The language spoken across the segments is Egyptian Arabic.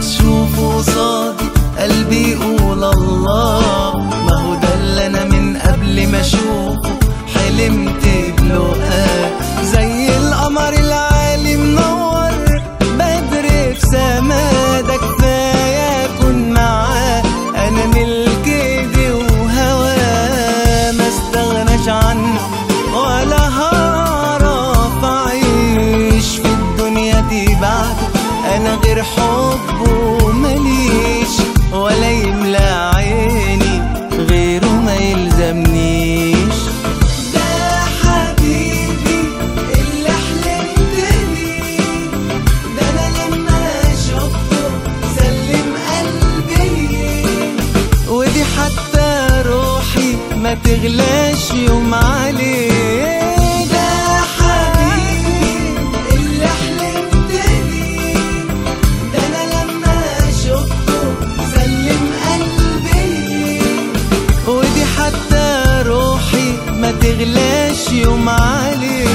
تشوفه قصادي قلبي يقول الله ما هو ده اللي انا من قبل ما اشوفه حلمت بلقاه زي القمر العالي منور بدر في سما ده كفايه اكون معاه انا ملك ايدي وهواه ما استغناش عنه ولا هعرف اعيش في الدنيا دي بعده انا غير حبه ماليش ولا يملى عيني غيره ما يلزمنيش ده حبيبي اللي حلمت بيه ده انا لما شفته سلم قلبي ليه ودي حتى روحي ما تغلاش يوم عليه ده حبيبي اللي حلمت بيه ده انا لما شفته سلم قلبي ليه ودي حتى روحي ما تغلاش يوم عليه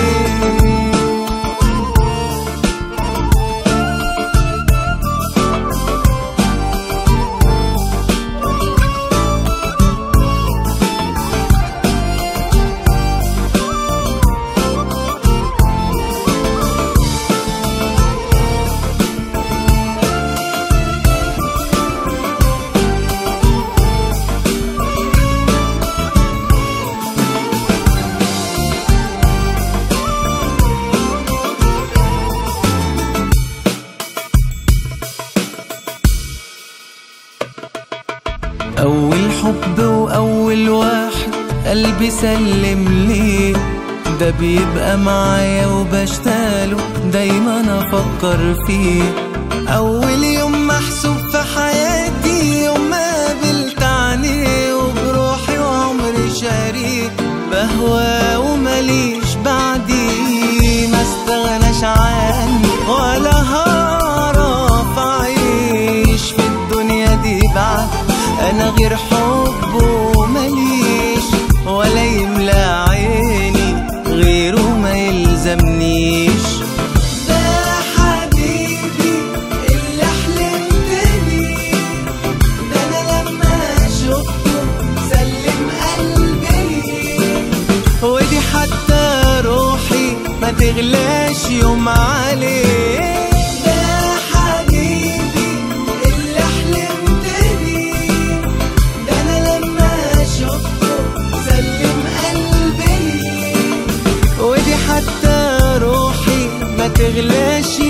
أول حب وأول واحد قلبي سلم ليه ده بيبقى معايا وبشتاله دايما أفكر فيه أول يوم محسوب في حياتي يوم ما قابلت عينيه وبروحي وعمري شريك بهوى ومليش بعديه ما استغناش عني ولا هعرف أعيش في الدنيا دي بعد انا غير حبه ماليش ولا يملى عيني غيره ما يلزمنيش ده حبيبي اللي حلمت بيه ده انا لما شفته سلم قلبي ليه ودي حتى روحي ما تغلاش يوم عليه ده حبيبي اللي حلمت بيه ده انا لما شفته سلم قلبي ليه ودي حتى روحي ما تغلاش